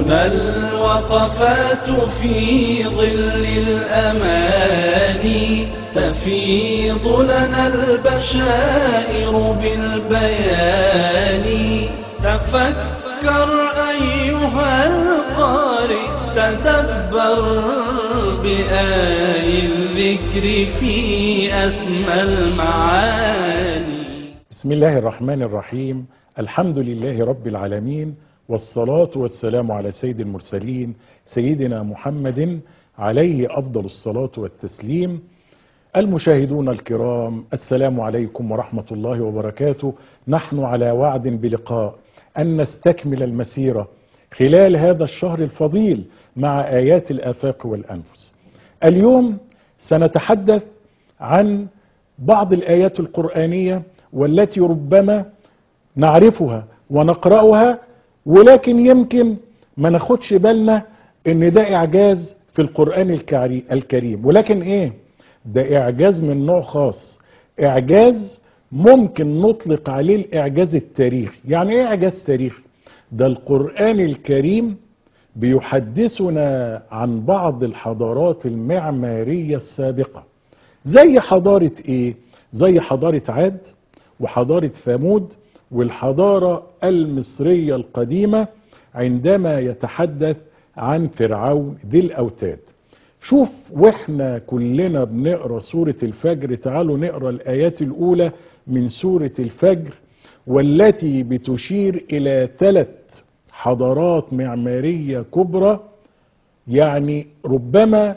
هنا الوقفات في ظل الأماني تفيض لنا البشائر بالبيان تفكر أيها القارئ تدبر بآي الذكر في أسمى المعاني بسم الله الرحمن الرحيم الحمد لله رب العالمين والصلاة والسلام على سيد المرسلين سيدنا محمد عليه أفضل الصلاة والتسليم المشاهدون الكرام السلام عليكم ورحمة الله وبركاته نحن على وعد بلقاء أن نستكمل المسيرة خلال هذا الشهر الفضيل مع آيات الآفاق والأنفس اليوم سنتحدث عن بعض الآيات القرآنية والتي ربما نعرفها ونقرأها ولكن يمكن ما ناخدش بالنا ان ده اعجاز في القرآن الكريم ولكن ايه ده اعجاز من نوع خاص اعجاز ممكن نطلق عليه الاعجاز التاريخي يعني ايه اعجاز تاريخي ده القرآن الكريم بيحدثنا عن بعض الحضارات المعمارية السابقة زي حضارة ايه زي حضارة عاد وحضارة ثمود والحضارة المصرية القديمة عندما يتحدث عن فرعون ذي الأوتاد شوف واحنا كلنا بنقرأ سورة الفجر تعالوا نقرأ الآيات الأولى من سورة الفجر والتي بتشير إلى ثلاث حضارات معمارية كبرى يعني ربما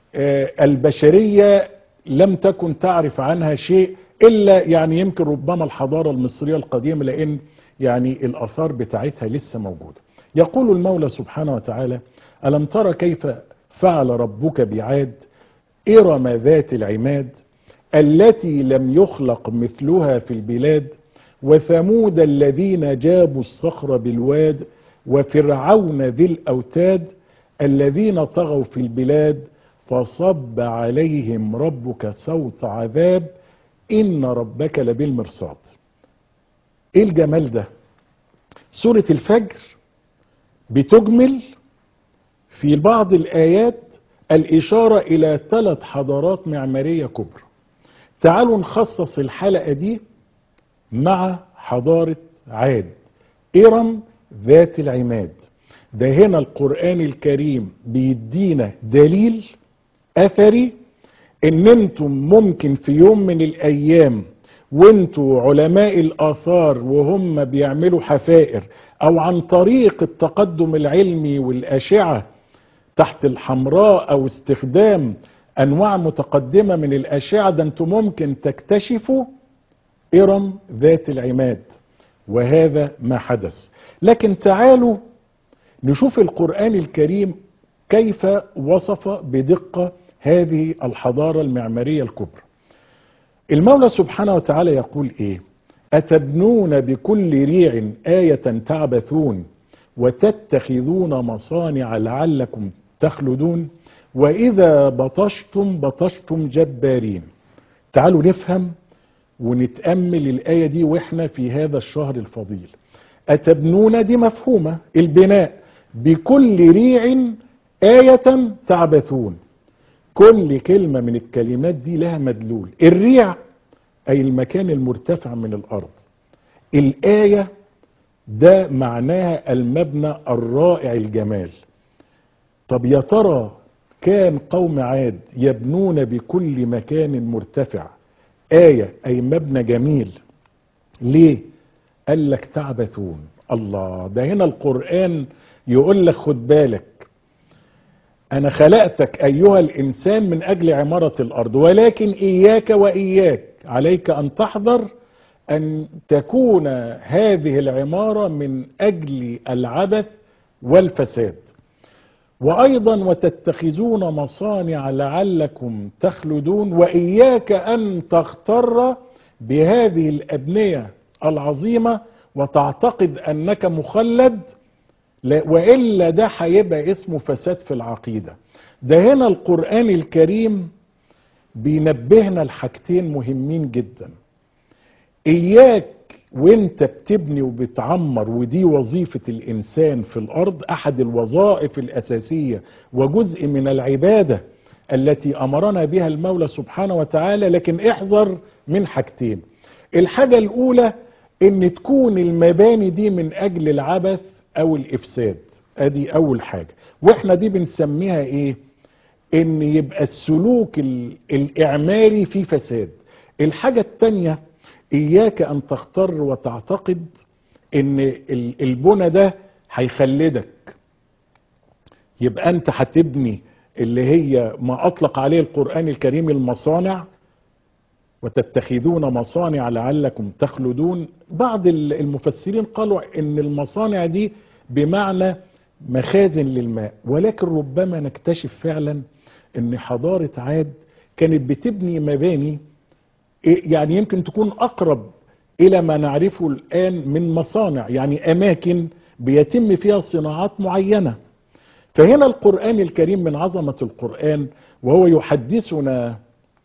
البشرية لم تكن تعرف عنها شيء الا يعني يمكن ربما الحضاره المصريه القديمه لان يعني الاثار بتاعتها لسه موجوده. يقول المولى سبحانه وتعالى: الم ترى كيف فعل ربك بعاد ارم ذات العماد التي لم يخلق مثلها في البلاد وثمود الذين جابوا الصخر بالواد وفرعون ذي الاوتاد الذين طغوا في البلاد فصب عليهم ربك صوت عذاب إن ربك لبالمرصاد إيه الجمال ده سورة الفجر بتجمل في بعض الآيات الإشارة إلى ثلاث حضارات معمارية كبرى تعالوا نخصص الحلقة دي مع حضارة عاد إرم ذات العماد ده هنا القرآن الكريم بيدينا دليل أثري ان انتم ممكن في يوم من الايام وانتوا علماء الاثار وهم بيعملوا حفائر او عن طريق التقدم العلمي والاشعة تحت الحمراء او استخدام انواع متقدمة من الاشعة ده انتم ممكن تكتشفوا ارم ذات العماد وهذا ما حدث لكن تعالوا نشوف القرآن الكريم كيف وصف بدقة هذه الحضارة المعمارية الكبرى المولى سبحانه وتعالى يقول ايه اتبنون بكل ريع آية تعبثون وتتخذون مصانع لعلكم تخلدون واذا بطشتم بطشتم جبارين تعالوا نفهم ونتأمل الآية دي واحنا في هذا الشهر الفضيل أتبنون دي مفهومة البناء بكل ريع آية تعبثون كل كلمة من الكلمات دي لها مدلول الريع أي المكان المرتفع من الأرض الآية ده معناها المبنى الرائع الجمال طب يا ترى كان قوم عاد يبنون بكل مكان مرتفع آية أي مبنى جميل ليه قال لك تعبثون الله ده هنا القرآن يقول لك خد بالك أنا خلقتك أيها الإنسان من أجل عمارة الأرض ولكن إياك وإياك عليك أن تحذر أن تكون هذه العمارة من أجل العبث والفساد وأيضا وتتخذون مصانع لعلكم تخلدون وإياك أن تغتر بهذه الأبنية العظيمة وتعتقد أنك مخلد وإلا ده هيبقى اسمه فساد في العقيدة ده هنا القرآن الكريم بينبهنا لحاجتين مهمين جدا إياك وانت بتبني وبتعمر ودي وظيفة الانسان في الارض احد الوظائف الاساسية وجزء من العبادة التي امرنا بها المولى سبحانه وتعالى لكن احذر من حاجتين الحاجة الاولى ان تكون المباني دي من اجل العبث او الافساد ادي اول حاجة واحنا دي بنسميها ايه ان يبقى السلوك ال- الاعماري فيه فساد الحاجة التانية اياك ان تختار وتعتقد ان ال- البنى ده هيخلدك يبقى انت هتبني اللي هي ما اطلق عليه القرآن الكريم المصانع وتتخذون مصانع لعلكم تخلدون بعض ال- المفسرين قالوا ان المصانع دي بمعنى مخازن للماء ولكن ربما نكتشف فعلا ان حضارة عاد كانت بتبني مباني إيه يعني يمكن تكون اقرب الى ما نعرفه الان من مصانع يعني اماكن بيتم فيها صناعات معينة فهنا القرآن الكريم من عظمة القرآن وهو يحدثنا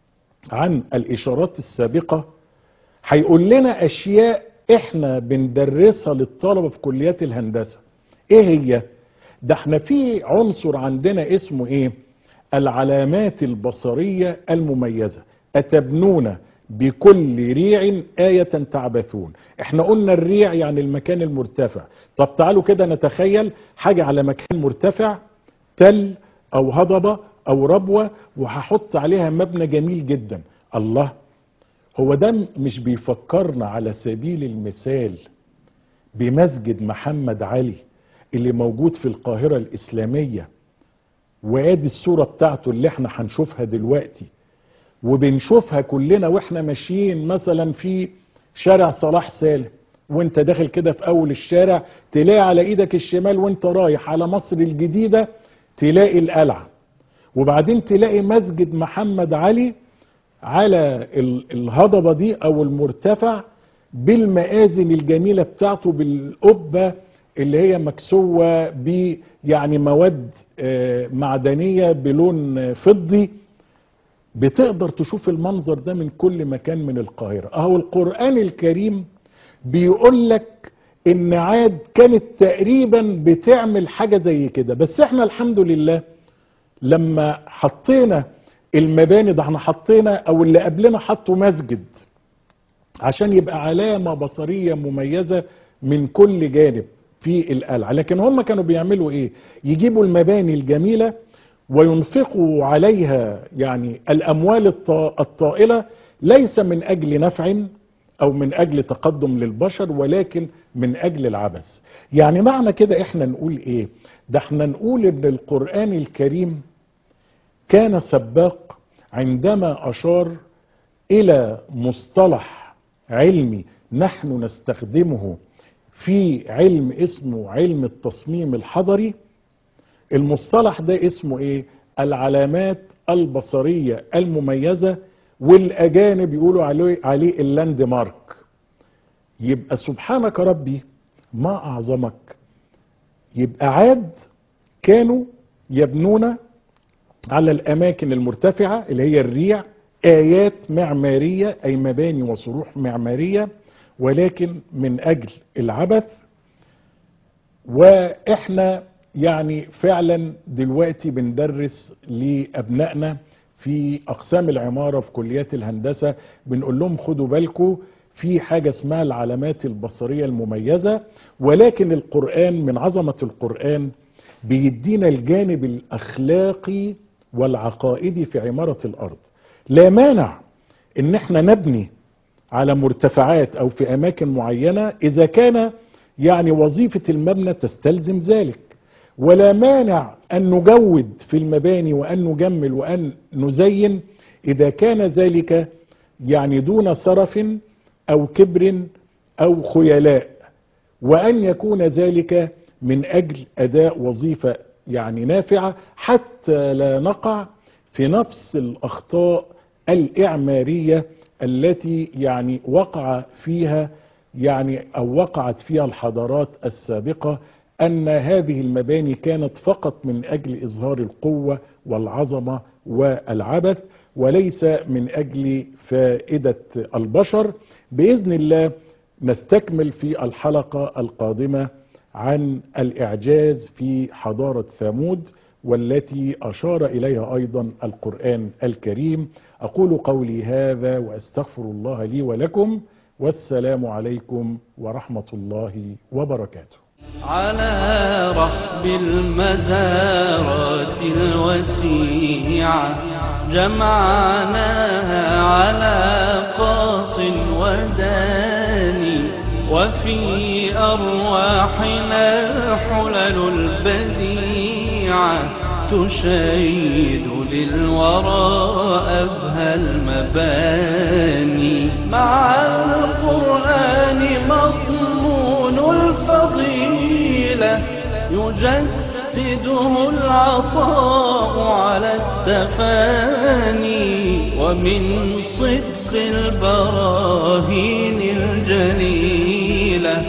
عن الاشارات السابقة هيقول لنا اشياء احنا بندرسها للطلبة في كليات الهندسة ايه هي ده احنا في عنصر عندنا اسمه ايه العلامات البصرية المميزة اتبنون بكل ريع آية تعبثون احنا قلنا الريع يعني المكان المرتفع طب تعالوا كده نتخيل حاجة على مكان مرتفع تل او هضبة او ربوة وهحط عليها مبنى جميل جدا الله هو ده مش بيفكرنا على سبيل المثال بمسجد محمد علي اللي موجود في القاهرة الإسلامية وادي الصورة بتاعته اللي احنا هنشوفها دلوقتي وبنشوفها كلنا واحنا ماشيين مثلا في شارع صلاح سالم وانت داخل كده في اول الشارع تلاقي على ايدك الشمال وانت رايح على مصر الجديدة تلاقي القلعة وبعدين تلاقي مسجد محمد علي على ال- الهضبة دي او المرتفع بالمآذن الجميلة بتاعته بالقبة اللي هي مكسوة ب يعني مواد آه، معدنية بلون آه، فضي بتقدر تشوف المنظر ده من كل مكان من القاهرة اهو القرآن الكريم بيقول لك ان عاد كانت تقريبا بتعمل حاجة زي كده بس احنا الحمد لله لما حطينا المباني ده احنا حطينا او اللي قبلنا حطوا مسجد عشان يبقى علامة بصرية مميزة من كل جانب في القلعة لكن هم كانوا بيعملوا ايه يجيبوا المباني الجميلة وينفقوا عليها يعني الاموال الط- الطائلة ليس من اجل نفع او من اجل تقدم للبشر ولكن من اجل العبث يعني معنى كده احنا نقول ايه ده احنا نقول ان القرآن الكريم كان سباق عندما اشار الى مصطلح علمي نحن نستخدمه في علم اسمه علم التصميم الحضري المصطلح ده اسمه ايه العلامات البصرية المميزة والاجانب يقولوا عليه, عليه اللاند مارك يبقى سبحانك ربي ما اعظمك يبقى عاد كانوا يبنون على الاماكن المرتفعة اللي هي الريع ايات معمارية اي مباني وصروح معمارية ولكن من اجل العبث واحنا يعني فعلا دلوقتي بندرس لابنائنا في اقسام العمارة في كليات الهندسة بنقول لهم خدوا بالكم في حاجة اسمها العلامات البصرية المميزة ولكن القرآن من عظمة القرآن بيدينا الجانب الاخلاقي والعقائدي في عمارة الارض لا مانع ان احنا نبني على مرتفعات او في اماكن معينة اذا كان يعني وظيفة المبنى تستلزم ذلك ولا مانع ان نجود في المباني وان نجمل وان نزين اذا كان ذلك يعني دون سرف او كبر او خيلاء وان يكون ذلك من اجل اداء وظيفة يعني نافعة حتى لا نقع في نفس الاخطاء الاعمارية التي يعني وقع فيها يعني او وقعت فيها الحضارات السابقة ان هذه المباني كانت فقط من اجل اظهار القوة والعظمة والعبث وليس من اجل فائدة البشر باذن الله نستكمل في الحلقة القادمة عن الإعجاز في حضارة ثمود والتي أشار إليها أيضا القرآن الكريم أقول قولي هذا وأستغفر الله لي ولكم والسلام عليكم ورحمة الله وبركاته على رحب المدارات الوسيعة جمعناها على قاص وداني وفي أرواحنا الحلل البديعة تشيد للورى أبهى المباني مع القرآن مضمون الفضيلة يجسده العطاء على التفاني ومن صدق البراهين الجليلة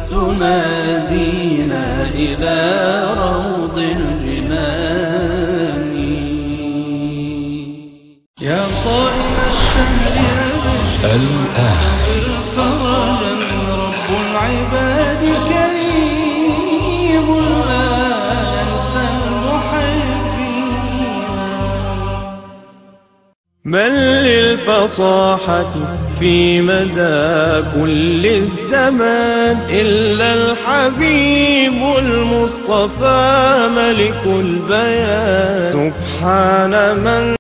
تنادينا إلى روض الجنان يا صائم الشهر الآن فرجا رب العباد كريم لا ينسى المحبين من للفصاحة في مدى كل الزمان إلا الحبيب المصطفى ملك البيان سبحان من